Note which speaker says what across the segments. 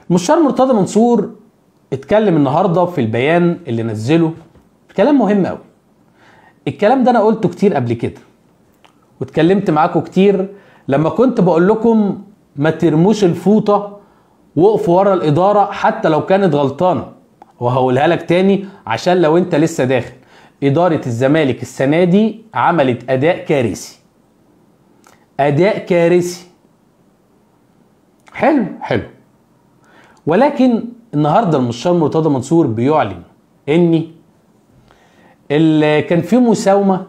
Speaker 1: المستشار مرتضى منصور اتكلم النهارده في البيان اللي نزله كلام مهم قوي الكلام ده انا قلته كتير قبل كده واتكلمت معاكم كتير لما كنت بقول لكم ما ترموش الفوطه وقفوا ورا الاداره حتى لو كانت غلطانه وهقولها لك تاني عشان لو انت لسه داخل اداره الزمالك السنه دي عملت اداء كارثي اداء كارثي حلو حلو ولكن النهارده المستشار مرتضى منصور بيعلن ان اللي كان في مساومه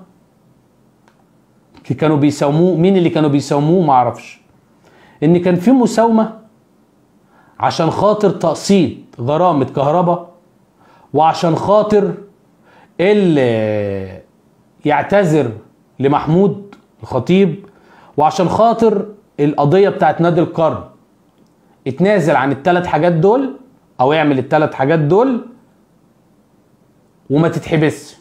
Speaker 1: كانوا بيساوموه مين اللي كانوا بيساوموه ما اعرفش ان كان في مساومه عشان خاطر تقسيط غرامه كهرباء وعشان خاطر اللي يعتذر لمحمود الخطيب وعشان خاطر القضيه بتاعت نادي القرن اتنازل عن الثلاث حاجات دول او اعمل الثلاث حاجات دول وما تتحبسش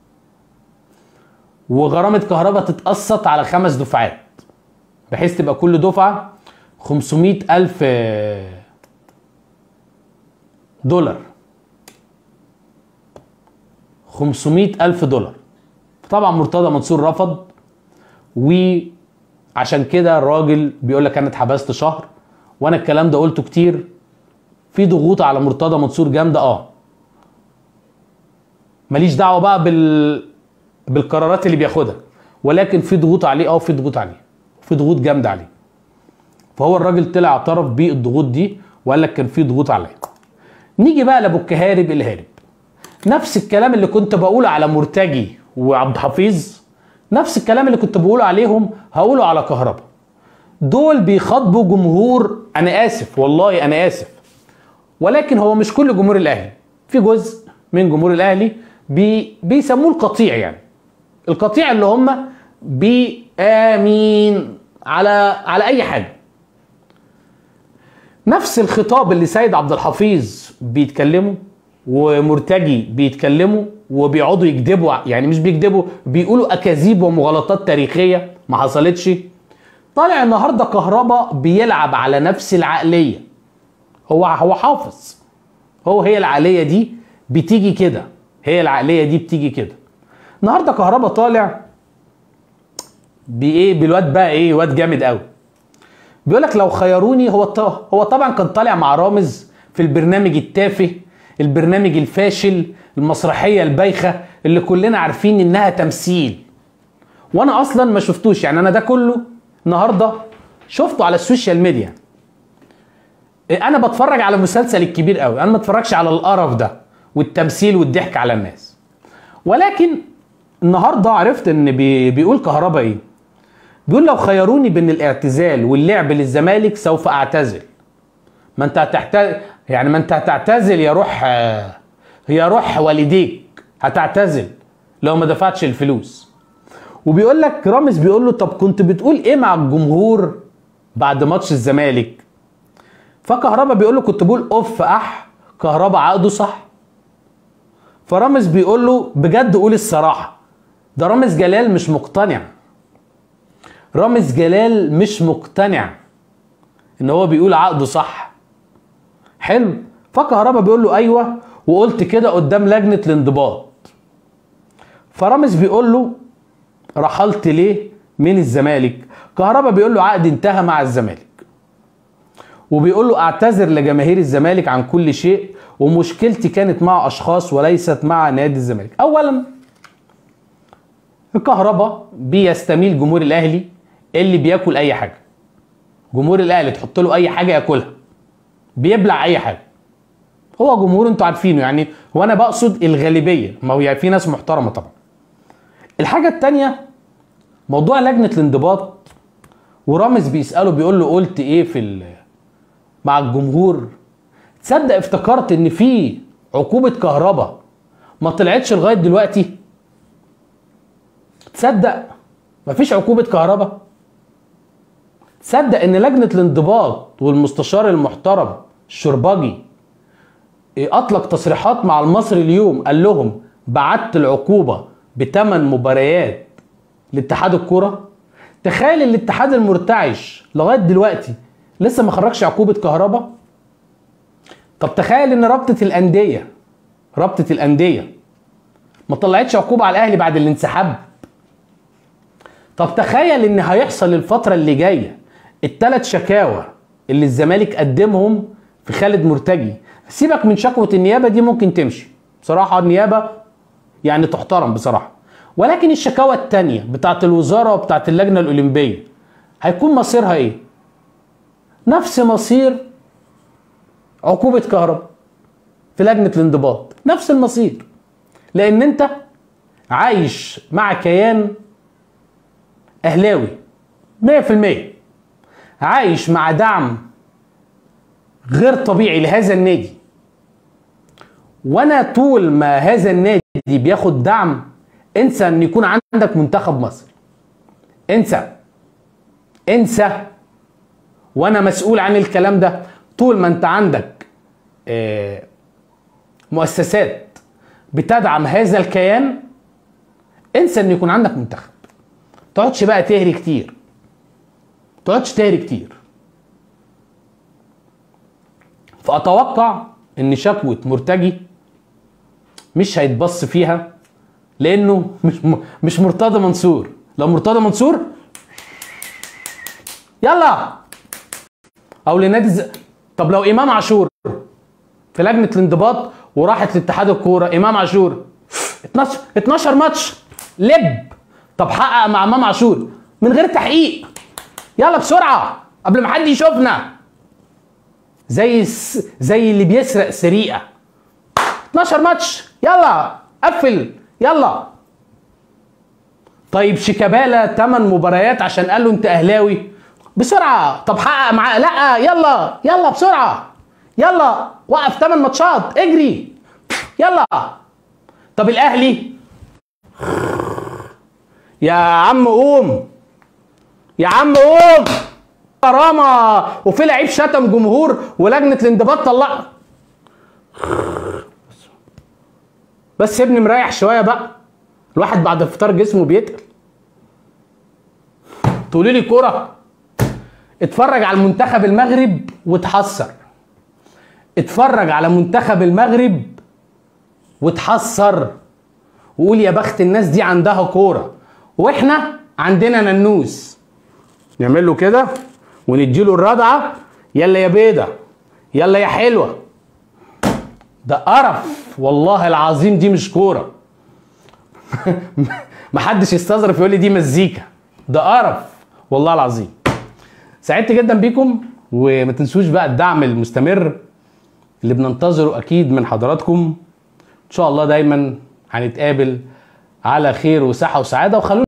Speaker 1: وغرامة كهرباء تتقسط على خمس دفعات بحيث تبقى كل دفعة 500 ألف دولار 500 ألف دولار طبعا مرتضى منصور رفض وعشان كده الراجل بيقول لك انا اتحبست شهر وانا الكلام ده قلته كتير في ضغوط على مرتضى منصور جامده اه ماليش دعوه بقى بال بالقرارات اللي بياخدها ولكن في ضغوط عليه اه في ضغوط عليه في ضغوط جامده عليه فهو الراجل طلع اعترف بالضغوط دي وقال لك كان في ضغوط عليا نيجي بقى لابو الكهارب الهارب نفس الكلام اللي كنت بقوله على مرتجي وعبد الحفيظ نفس الكلام اللي كنت بقوله عليهم هقوله على كهربا دول بيخاطبوا جمهور انا اسف والله انا اسف ولكن هو مش كل جمهور الاهلي في جزء من جمهور الاهلي بي بيسموه القطيع يعني القطيع اللي هم بامين على على اي حاجه نفس الخطاب اللي سيد عبد الحفيظ بيتكلموا ومرتجي بيتكلموا وبيقعدوا يكذبوا يعني مش بيكذبوا بيقولوا اكاذيب ومغالطات تاريخيه ما حصلتش طالع النهارده كهربا بيلعب على نفس العقليه هو هو حافظ هو هي العقليه دي بتيجي كده هي العقليه دي بتيجي كده النهارده كهربا طالع بايه بالواد بقى ايه واد جامد قوي بيقول لك لو خيروني هو هو طبعا كان طالع مع رامز في البرنامج التافه البرنامج الفاشل المسرحيه البايخه اللي كلنا عارفين انها تمثيل وانا اصلا ما شفتوش يعني انا ده كله النهارده شفته على السوشيال ميديا انا بتفرج على مسلسل الكبير قوي انا ما اتفرجش على القرف ده والتمثيل والضحك على الناس ولكن النهارده عرفت ان بي بيقول كهربا ايه بيقول لو خيروني بين الاعتزال واللعب للزمالك سوف اعتزل ما انت هتعتزل يعني ما انت هتعتزل يا روح يا روح والديك هتعتزل لو ما دفعتش الفلوس وبيقول لك رامز بيقول له طب كنت بتقول ايه مع الجمهور بعد ماتش الزمالك فكهربا بيقول له كنت بقول اوف اح كهربا عقده صح فرامز بيقول له بجد قول الصراحه ده رامز جلال مش مقتنع رامز جلال مش مقتنع ان هو بيقول عقده صح حلو فكهربا بيقول له ايوه وقلت كده قدام لجنه الانضباط فرامز بيقول له رحلت ليه من الزمالك كهربا بيقول له عقد انتهى مع الزمالك وبيقول له اعتذر لجماهير الزمالك عن كل شيء ومشكلتي كانت مع اشخاص وليست مع نادي الزمالك اولا الكهرباء بيستميل جمهور الاهلي اللي بياكل اي حاجه جمهور الاهلي تحط له اي حاجه ياكلها بيبلع اي حاجه هو جمهور انتوا عارفينه يعني وانا بقصد الغالبيه ما هو يعني في ناس محترمه طبعا الحاجه التانية موضوع لجنه الانضباط ورامز بيساله بيقول له قلت ايه في مع الجمهور تصدق افتكرت ان في عقوبه كهرباء ما طلعتش لغايه دلوقتي تصدق مفيش عقوبه كهرباء تصدق ان لجنه الانضباط والمستشار المحترم الشربجي اطلق تصريحات مع المصري اليوم قال لهم بعت العقوبه بثمان مباريات لاتحاد الكوره تخيل الاتحاد المرتعش لغايه دلوقتي لسه ما خرجش عقوبه كهرباء طب تخيل ان رابطه الانديه رابطه الانديه ما طلعتش عقوبه على الاهلي بعد الانسحاب طب تخيل ان هيحصل الفتره اللي جايه الثلاث شكاوى اللي الزمالك قدمهم في خالد مرتجي سيبك من شكوى النيابه دي ممكن تمشي بصراحه النيابه يعني تحترم بصراحه ولكن الشكاوى التانية بتاعت الوزاره وبتاعت اللجنه الاولمبيه هيكون مصيرها ايه نفس مصير عقوبه كهرباء في لجنه الانضباط نفس المصير لان انت عايش مع كيان اهلاوي 100% عايش مع دعم غير طبيعي لهذا النادي وانا طول ما هذا النادي بياخد دعم انسى ان يكون عندك منتخب مصر انسى انسى وانا مسؤول عن الكلام ده طول ما انت عندك آه، مؤسسات بتدعم هذا الكيان انسى ان يكون عندك منتخب تقعدش بقى تهري كتير تقعدش تهري كتير فاتوقع ان شكوى مرتجي مش هيتبص فيها لانه مش مش مرتضى منصور لو مرتضى منصور يلا او لنادي الز... طب لو امام عاشور في لجنه الانضباط وراحت لاتحاد الكوره امام عاشور 12 12 ماتش لب طب حقق مع امام عاشور من غير تحقيق يلا بسرعه قبل ما حد يشوفنا زي الس... زي اللي بيسرق سرقه 12 ماتش يلا قفل يلا طيب شيكابالا 8 مباريات عشان قال له انت اهلاوي بسرعه طب حقق معاه لا يلا يلا بسرعه يلا وقف 8 ماتشات اجري يلا طب الاهلي يا عم قوم يا عم قوم كرامه وفي لعيب شتم جمهور ولجنه الانضباط طلع بس يا ابني مريح شويه بقى الواحد بعد الفطار جسمه بيتقل تقولي لي كوره اتفرج على المنتخب المغرب وتحسر اتفرج على منتخب المغرب وتحسر وقول يا بخت الناس دي عندها كوره واحنا عندنا ننوس نعمل له كده ونديله الردعه يلا يا بيضه يلا يا حلوه ده قرف والله العظيم دي مش كوره محدش يستظرف يقول لي دي مزيكا ده قرف والله العظيم سعدت جدا بيكم وما تنسوش بقى الدعم المستمر اللي بننتظره اكيد من حضراتكم ان شاء الله دايما هنتقابل على خير وصحه وسعاده وخلونا